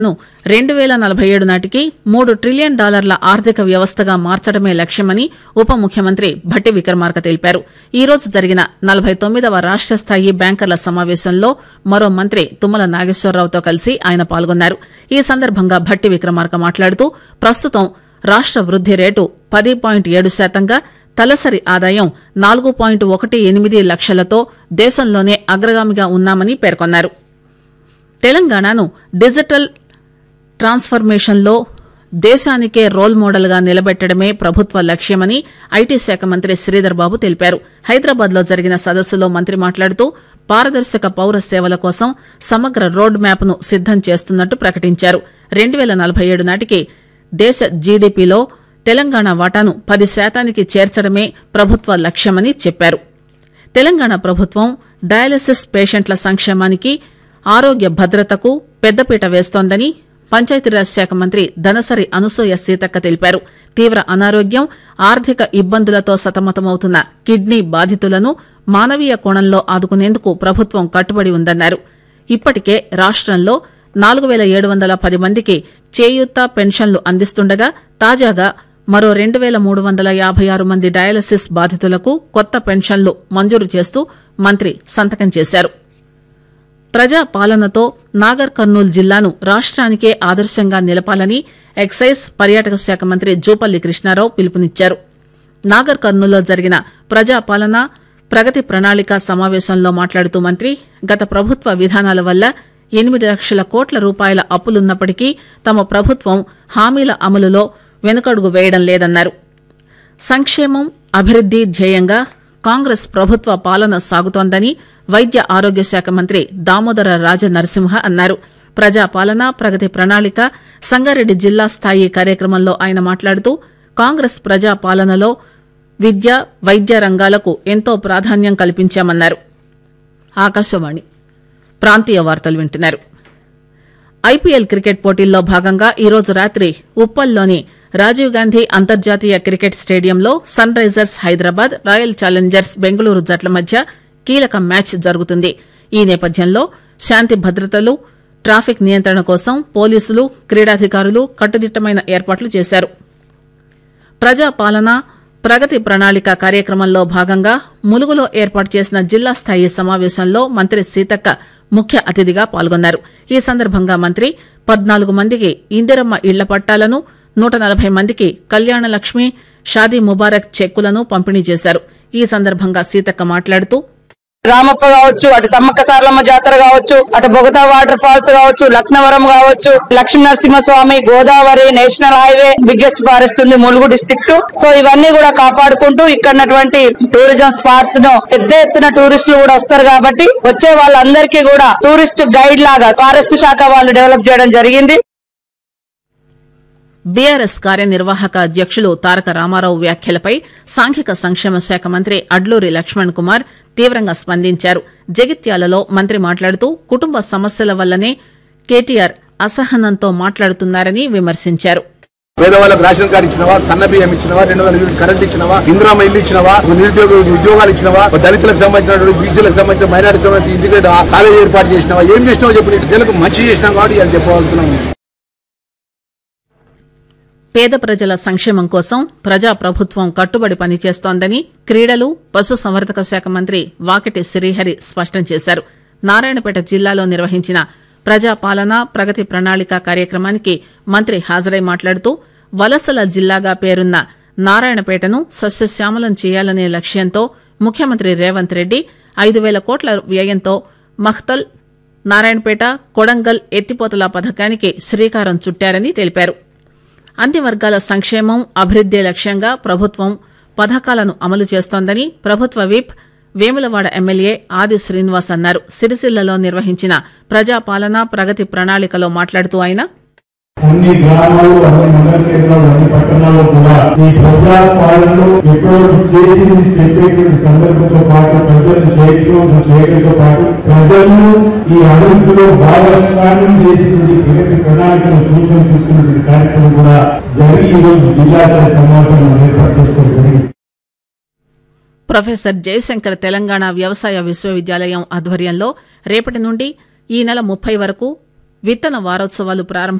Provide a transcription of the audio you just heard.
ను రెండు పేల నలభై ఏడు నాటికి మూడు ట్రిలియన్ డాలర్ల ఆర్థిక వ్యవస్థగా మార్చడమే లక్ష్యమని ఉప ముఖ్యమంత్రి భట్టి విక్రమార్క తెలిపారు ఈ రోజు జరిగిన నలభై తొమ్మిదవ రాష్ట స్థాయి బ్యాంకర్ల సమావేశంలో మరో మంత్రి తుమ్మల నాగేశ్వరరావుతో కలిసి ఆయన పాల్గొన్నారు ఈ సందర్భంగా భట్టి విక్రమార్క మాట్లాడుతూ ప్రస్తుతం రాష్ట వృద్ది రేటు పది పాయింట్ ఏడు శాతంగా తలసరి ఆదాయం నాలుగు పాయింట్ ఒకటి ఎనిమిది లక్షలతో దేశంలోనే అగ్రగామిగా ఉన్నామని పేర్కొన్నారు తెలంగాణను డిజిటల్ ట్రాన్స్ఫర్మేషన్లో దేశానికే రోల్ మోడల్ గా నిలబెట్టడమే ప్రభుత్వ లక్ష్యమని ఐటీ శాఖ మంత్రి శ్రీధర్ బాబు తెలిపారు హైదరాబాద్ లో జరిగిన సదస్సులో మంత్రి మాట్లాడుతూ పారదర్శక పౌర సేవల కోసం సమగ్ర రోడ్ మ్యాప్ ను సిద్దం చేస్తున్నట్టు ప్రకటించారు రెండు పేల నలభై ఏడు నాటికి దేశ జీడీపీలో తెలంగాణ వాటాను పది శాతానికి చేర్చడమే ప్రభుత్వ లక్ష్యమని చెప్పారు తెలంగాణ ప్రభుత్వం డయాలసిస్ పేషెంట్ల సంక్షేమానికి ఆరోగ్య భద్రతకు పెద్దపీట వేస్తోందని పంచాయతీరాజ్ శాఖ మంత్రి దనసరి అనసూయ సీతక్క తెలిపారు తీవ్ర అనారోగ్యం ఆర్థిక ఇబ్బందులతో సతమతమవుతున్న కిడ్నీ బాధితులను మానవీయ కోణంలో ఆదుకునేందుకు ప్రభుత్వం కట్టుబడి ఉందన్నారు ఇప్పటికే రాష్టంలో నాలుగు పేల ఏడు వందల పది మందికి చేయూత పెన్షన్లు అందిస్తుండగా తాజాగా మరో రెండు పేల మూడు వందల యాభై ఆరు మంది డయాలసిస్ బాధితులకు కొత్త పెన్షన్లు మంజూరు చేస్తూ మంత్రి సంతకం చేశారు ప్రజా పాలనతో నాగర్ కర్నూలు జిల్లాను రాష్ట్రానికే ఆదర్శంగా నిలపాలని ఎక్సైజ్ పర్యాటక శాఖ మంత్రి జూపల్లి కృష్ణారావు పిలుపునిచ్చారు నాగర్ కర్నూలులో జరిగిన ప్రజా పాలన ప్రగతి ప్రణాళిక సమావేశంలో మాట్లాడుతూ మంత్రి గత ప్రభుత్వ విధానాల వల్ల ఎనిమిది లక్షల కోట్ల రూపాయల అప్పులున్నప్పటికీ తమ ప్రభుత్వం హామీల అమలులో వెనుకడుగు వేయడం లేదన్నారు సంక్షేమం అభివృద్ది ధ్యేయంగా కాంగ్రెస్ ప్రభుత్వ పాలన సాగుతోందని వైద్య ఆరోగ్య శాఖ మంత్రి దామోదర రాజ నరసింహ అన్నారు ప్రజా పాలన ప్రగతి ప్రణాళిక సంగారెడ్డి జిల్లా స్థాయి కార్యక్రమంలో ఆయన మాట్లాడుతూ కాంగ్రెస్ ప్రజా పాలనలో విద్య వైద్య రంగాలకు ఎంతో ప్రాధాన్యం కల్పించామన్నారు ఆకాశవాణి ప్రాంతీయ వార్తలు వింటున్నారు ఐపీఎల్ క్రికెట్ పోటీల్లో భాగంగా ఈరోజు రాత్రి ఉప్పల్లోని రాజీవ్ గాంధీ అంతర్జాతీయ క్రికెట్ స్టేడియంలో Sunrisers Hyderabad Royal Challengers Bengaluru జట్ల మధ్య కీలక మ్యాచ్ జరుగుతుంది ఈ నేపథ్యంలో శాంతి భద్రతలు ట్రాఫిక్ నియంత్రణ కోసం పోలీసులు క్రీడాధికారులు కట్టుదిట్టమైన ఏర్పాట్లు చేశారు ప్రజా పాలన ప్రగతి ప్రణాళిక కార్యక్రమంలో భాగంగా ములుగులో ఏర్పాటు చేసిన జిల్లా స్థాయి సమావేశంలో మంత్రి సీతక్క ముఖ్య అతిథిగా పాల్గొన్నారు ఈ సందర్భంగా మంత్రి పద్నాలుగు మందికి ఇందిరమ్మ ఇళ్ల పట్టాలను నూట నలభై మందికి కళ్యాణ లక్ష్మి షాదీ ముబారక్ చెక్కులను పంపిణీ చేశారు ఈ సందర్భంగా సీతక్క మాట్లాడుతూ రామప్ప కావచ్చు అటు సమ్మక్క సారలమ్మ జాతర కావచ్చు అటు బొగతా వాటర్ ఫాల్స్ కావచ్చు లక్నవరం కావచ్చు Lakshmi Narasimhaswamy Godavari national highway biggest forest ఉంది ములుగు డిస్ట్రిక్ట్ సో ఇవన్నీ కూడా కాపాడుకుంటూ ఇక్కడ ఉన్నటువంటి టూరిజం స్పాట్స్ ను పెద్ద ఎత్తున టూరిస్టులు కూడా వస్తారు కాబట్టి వచ్చే వాళ్ళందరికీ కూడా టూరిస్ట్ గైడ్ లాగా ఫారెస్ట్ శాఖ వాళ్ళు డెవలప్ చేయడం జరిగింది బీఆర్ఎస్ కార్యనిర్వాహక అధ్యక్షులు తారక రామారావు వ్యాఖ్యలపై సాంఘిక సంక్షేమ శాఖ మంత్రి అడ్లూరి లక్ష్మణ్ కుమార్ తీవ్రంగా స్పందించారు జగిత్యాలలో మంత్రి మాట్లాడుతూ కుటుంబ సమస్యల వల్లనే కేటీఆర్ అసహనంతో మాట్లాడుతున్నారని విమర్శించారు పేదవాళ్ళకి రేషన్ కార్డు ఇచ్చినవా సన్న బియ్యం ఇచ్చినవా రెండు వందల యూనిట్ కరెంట్ ఇచ్చినవా ఇందిరామ ఇల్లు ఇచ్చినవా నిరుద్యోగ ఉద్యోగాలు ఇచ్చినవా దళితులకు సంబంధించినటువంటి బీసీలకు సంబంధించిన మైనారిటీ సంబంధించిన ఇంటిగ్రేట్ కాలేజ్ ఏర్పాటు చేసినవా ఏం చేసినావో చెప్పి నీకు ప్రజలకు మంచి చేసినాం కాబట్టి అది చెప్పగలుగుతున్నాం పేద ప్రజల సంక్షేమం కోసం ప్రజా ప్రభుత్వం కట్టుబడి పనిచేస్తోందని క్రీడలు పశుసంవర్ధక శాఖ మంత్రి వాకిటి శ్రీహరి స్పష్టం చేశారు నారాయణపేట జిల్లాలో నిర్వహించిన ప్రజా పాలన ప్రగతి ప్రణాళిక కార్యక్రమానికి మంత్రి హాజరై మాట్లాడుతూ వలసల జిల్లాగా పేరున్న నారాయణపేటను సస్యశ్యామలం చేయాలనే లక్ష్యంతో ముఖ్యమంత్రి రేవంత్ రెడ్డి ఐదు వేల కోట్ల వ్యయంతో మఖ్తల్ నారాయణపేట కొడంగల్ ఎత్తిపోతల పథకానికి శ్రీకారం చుట్టారని తెలిపారు అన్ని వర్గాల సంక్షేమం అభివృద్దే లక్ష్యంగా ప్రభుత్వం పథకాలను అమలు చేస్తోందని ప్రభుత్వ విప్ వేములవాడ ఎమ్మెల్యే ఆది శ్రీనివాస్ అన్నారు సిరిసిల్లలో నిర్వహించిన ప్రజాపాలన ప్రగతి ప్రణాళికలో మాట్లాడుతూ ఆయన అన్ని గ్రామాలు అన్ని మండల కేంద్రాలు అన్ని పట్టణాల్లో కూడా ఈ ప్రజా పాలనలో ఎటువంటి చేసింది చెప్పేటువంటి సందర్భంతో పాటు ప్రజలను చేయటం చేయడంతో పాటు ప్రజలను ఈ అభివృద్ధిలో భాగస్వామ్యం చేసినటువంటి ప్రగతి ప్రణాళికను సూచన తీసుకున్నటువంటి కార్యక్రమం కూడా జరిగి ఈ రోజు జిల్లా స్థాయి సమావేశం ఏర్పాటు చేసుకోవడం జరిగింది ప్రొఫెసర్ జయశంకర్ తెలంగాణ వ్యవసాయ విశ్వవిద్యాలయం ఆధ్వర్యంలో రేపటి నుండి ఈ నెల ముప్పై వరకు విత్తన వారోత్సవాలు ప్రారంభ